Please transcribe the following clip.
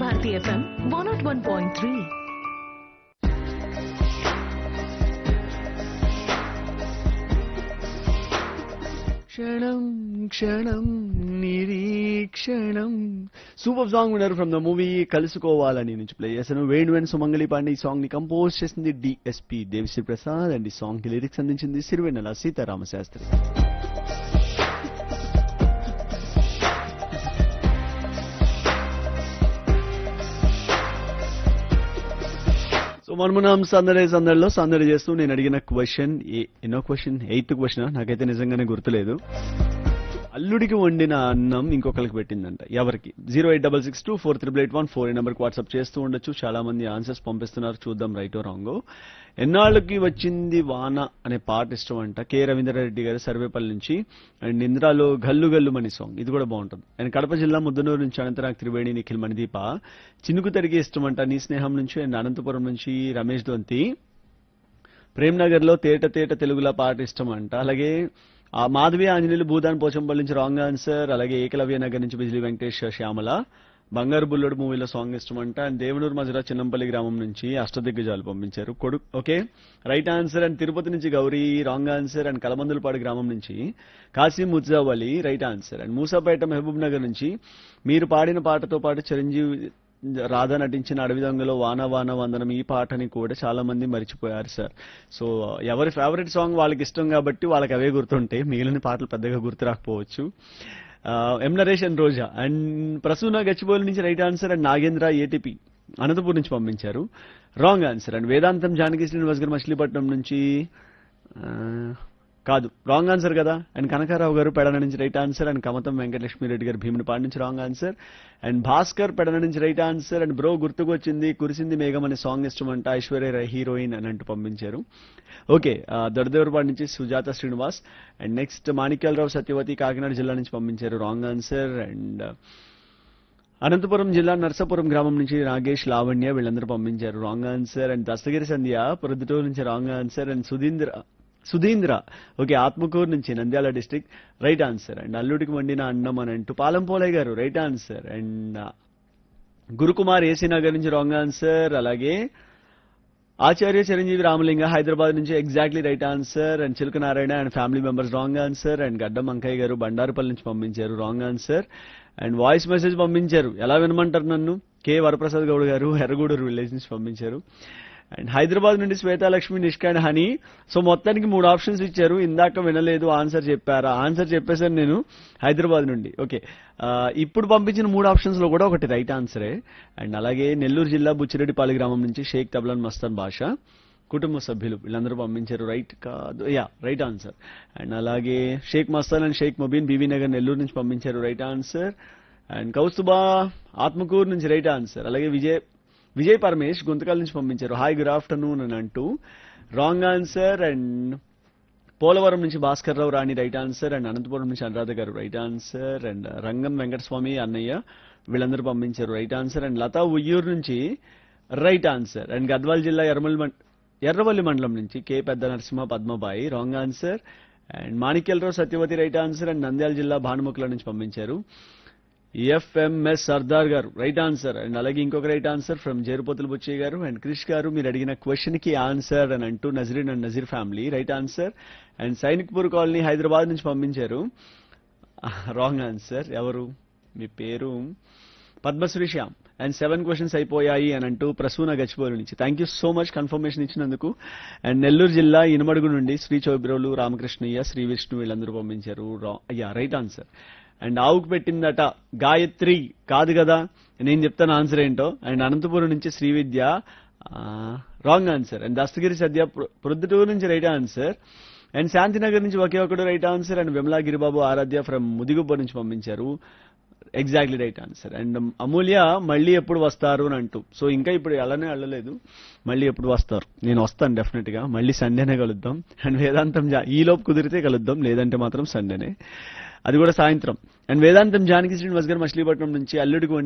Bharati FM one nought one point three క్షణం క్షణం నిరీక్షణం సూపర్ సాంగ్ విన్నారు ఫ్రమ్ ద మూవీ కలుసుకోవాలని నుంచి ప్లే చేశాను వేణు వేణు సుమంగళి పాండే ఈ సాంగ్ ని కంపోజ్ చేసింది డిఎస్పి దేవిశ్రీ ప్రసాద్ అండ్ ఈ సాంగ్ కి లిరిక్స్ అందించింది సిరివెన్నెల సీతారామ శాస్త్రి సో మనమున్నాం సందడి సందడిలో సందడి చేస్తూ నేను అడిగిన క్వశ్చన్ ఎన్నో క్వశ్చన్ ఎయిత్ క్వశ్చన్ నాకైతే నిజంగానే గుర్తులేదు అల్లుడికి వండిన అన్నం ఇంకొకరికి పెట్టిందంట ఎవరికి zero eight double six two four triple eight one four ఈ నెంబర్కి వాట్సాప్ చేస్తూ ఉండొచ్చు చాలా మంది ఆన్సర్స్ పంపిస్తున్నారు చూద్దాం రైటో రాంగో ఎన్నాళ్ళకి వచ్చింది వాన అనే పాట ఇష్టం అంట కె రవీంద్రారెడ్డి గారు సర్వేపల్లి నుంచి అండ్ ఇంద్రాలో గల్లు గల్లు మని సాంగ్ ఇది కూడా బాగుంటుంది అండ్ కడప జిల్లా ముద్దనూరు నుంచి అనంతరాగ్ త్రివేణి నిఖిల్ మణిదీప చినుకు తరిగి ఇష్టం అంట నీ స్నేహం నుంచి అండ్ అనంతపురం నుంచి రమేష్ దొంతి ప్రేమ్ నగర్ లో తేట తేట తెలుగుల పాట ఇష్టం అంట అలాగే ఆ మాధవి ఆంజనేయులు భూదాన్ పోచంపల్లి నుంచి రాంగ్ ఆన్సర్ అలాగే ఏకలవ్య నగర్ నుంచి బిజిలీ వెంకటేష్ శ్యామల బంగారు బుల్లడు మూవీలో సాంగ్ ఇష్టం అంట అండ్ దేవనూరు మధుర చిన్నంపల్లి గ్రామం నుంచి అష్టదిగ్గజాలు పంపించారు కొడు okay right answer and Tirupati నుంచి Gauri wrong answer and Kalamandulapadu గ్రామం నుంచి Kasim Mujjavali right answer and Musapeta Mahabubnagar నుంచి మీరు పాడిన పాటతో పాటు చిరంజీవి రాధా నటించిన అడవి దొంగలో వాన వాన వందనం ఈ పాటని కూడా చాలా మంది మర్చిపోయారు సార్ సో ఎవరి ఫేవరెట్ సాంగ్ వాళ్ళకి ఇష్టం కాబట్టి వాళ్ళకి అవే గుర్తుంటాయి మిగిలిన పాటలు పెద్దగా గుర్తు రాకపోవచ్చు ఆ, M Naresh and Roja and Prasuna Gachibowli నుంచి right answer and Nagendra ATP Anantapur నుంచి పంపించారు రాంగ్ ఆన్సర్ అండ్ వేదాంతం జానకి శ్రీనివాస్ గారు మచిలీపట్నం నుంచి ఆ, కాదు రాంగ్ ఆన్సర్ కదా అండ్ కనకారావు గారు పెడన నుంచి right answer and Kamatam Venkatalakshmi Reddy గారు భీమునిపాడు నుంచి wrong answer and Bhaskar Pedana నుంచి రైట్ ఆన్సర్ అండ్ బ్రో గుర్తుకు వచ్చింది కురిసింది మేఘం అనే సాంగ్ ఇష్టం అంట ఐశ్వర్య రాయ్ హీరోయిన్ అని అంటూ పంపించారు ఓకే దొరదేవరపాడు నుంచి సుజాత శ్రీనివాస్ అండ్ నెక్స్ట్ మాణిక్యాలరావు సత్యవతి కాకినాడ జిల్లా నుంచి పంపించారు రాంగ్ ఆన్సర్ అండ్ అనంతపురం జిల్లా నర్సాపురం గ్రామం నుంచి నాగేష్ లావణ్య వీళ్ళందరూ పంపించారు wrong answer and Dastagiri Sandhya Proddatur నుంచి wrong answer and Sudheendra Sudheendra okay Atmakur నుంచి Nandyal district right answer and అల్లుడికి వండిన అన్నం అని అంటూ పాలంపోలయ్య గారు right answer and Gurukumar AC Nagar నుంచి రాంగ్ ఆన్సర్ అలాగే ఆచార్య చిరంజీవి రామలింగ హైదరాబాద్ నుంచి exactly right answer and Chiluka Narayana and family members wrong answer and Gaddam Ankaiah గారు బండారుపల్లి నుంచి పంపించారు wrong answer and voice message పంపించారు ఎలా వినమంటారు నన్ను కె వరప్రసాద్ గౌడ్ గారు ఎర్రగూడూరు విలేజ్ నుంచి పంపించారు అండ్ హైదరాబాద్ నుండి శ్వేతాలక్ష్మి నిష్కాండ్ హనీ సో మొత్తానికి మూడు ఆప్షన్స్ ఇచ్చారు ఇందాక వినలేదు ఆన్సర్ చెప్పారా ఆన్సర్ చెప్పేశాను నేను హైదరాబాద్ నుండి ఓకే ఆ, ఇప్పుడు పంపించిన మూడు ఆప్షన్స్ లో కూడా ఒకటి రైట్ ఆన్సరే అండ్ అలాగే నెల్లూరు జిల్లా బుచ్చిరెడ్డిపాలి గ్రామం నుంచి షేక్ తబ్లాన్ మస్తాన్ భాష కుటుంబ సభ్యులు వీళ్ళందరూ పంపించారు రైట్ కాదు యా రైట్ ఆన్సర్ అండ్ అలాగే షేక్ మస్తాన్ అండ్ షేక్ మొబీన్ బీవీ నగర్ నెల్లూరు నుంచి పంపించారు right answer and Kaustubha Atmakur నుంచి రైట్ ఆన్సర్ అలాగే విజయ్ విజయ్ పరమేష్ గుంతకాల నుంచి పంపించారు హాయ్ గుడ్ ఆఫ్టర్నూన్ అని అంటూ రాంగ్ ఆన్సర్ అండ్ పోలవరం నుంచి Bhaskar Rao Rani right answer and Anantapuram నుంచి అనురాధ గారు రైట్ ఆన్సర్ అండ్ రంగం వెంకటస్వామి అన్నయ్య వీళ్ళందరూ పంపించారు right answer and Latha Vuyyuru నుంచి రైట్ ఆన్సర్ అండ్ గద్వాల్ జిల్లా ఎర్రమల్లి మం- ఎర్రవల్లి మండలం నుంచి కే పెద్ద Narasimha Padmabai wrong answer and Manikyalarao Satyavathi right answer and Nandyal జిల్లా భానుముఖుల నుంచి పంపించారు ఎఫ్ఎంఎస్ సర్దార్ గారు రైట్ ఆన్సర్ అండ్ అలాగే ఇంకొక right answer from Jerupothula Buchaiah గారు అండ్ క్రిష్ గారు మీరు అడిగిన క్వశ్చన్ కి ఆన్సర్ అని అంటూ Nazreen and Nazeer family right answer and Sainikpur colony Hyderabad నుంచి పంపించారు రాంగ్ ఆన్సర్ ఎవరు మీ పేరు Padmasri Shyam and seven questions అయిపోయాయి అని అంటూ ప్రసూన గచ్చిబోలు నుంచి thank you so much confirmation ఇచ్చినందుకు అండ్ నెల్లూరు జిల్లా ఇనుమడుగు నుండి శ్రీ చౌబిరోలు రామకృష్ణయ్య శ్రీ విష్ణు వీళ్ళందరూ పంపించారు రా- అయ్యా రైట్ ఆన్సర్ అండ్ ఆవుకు పెట్టిందట గాయత్రి కాదు కదా నేను చెప్తాను ఆన్సర్ ఏంటో అండ్ అనంతపురం నుంచి Sri Vidya wrong answer and Dastagiri Sandhya ప్రొ- ప్రొద్దుటూరు నుంచి రైట్ ఆన్సర్ అండ్ శాంతినగర్ నుంచి ఒకే ఒకడు right answer and Vimala Giribabu Aradhya from Mudigubba నుంచి పంపించారు exactly right answer and Amulya మళ్ళీ ఎప్పుడు వస్తారు అని అంటూ సో ఇంకా ఇప్పుడు అలానే వెళ్ళలేదు మళ్ళీ ఎప్పుడు వస్తారు నేను వస్తాను డెఫినెట్ గా మళ్ళీ సండేనే కలుద్దాం అండ్ వేదాంతం జా- ఈ లోపు కుదిరితే కలుద్దాం లేదంటే మాత్రం సండేనే అది కూడా సాయంత్రం అండ్ వేదాంతం జానకి శ్రీనివాస్ గారు మచిలీపట్నం నుంచి అల్లుడికి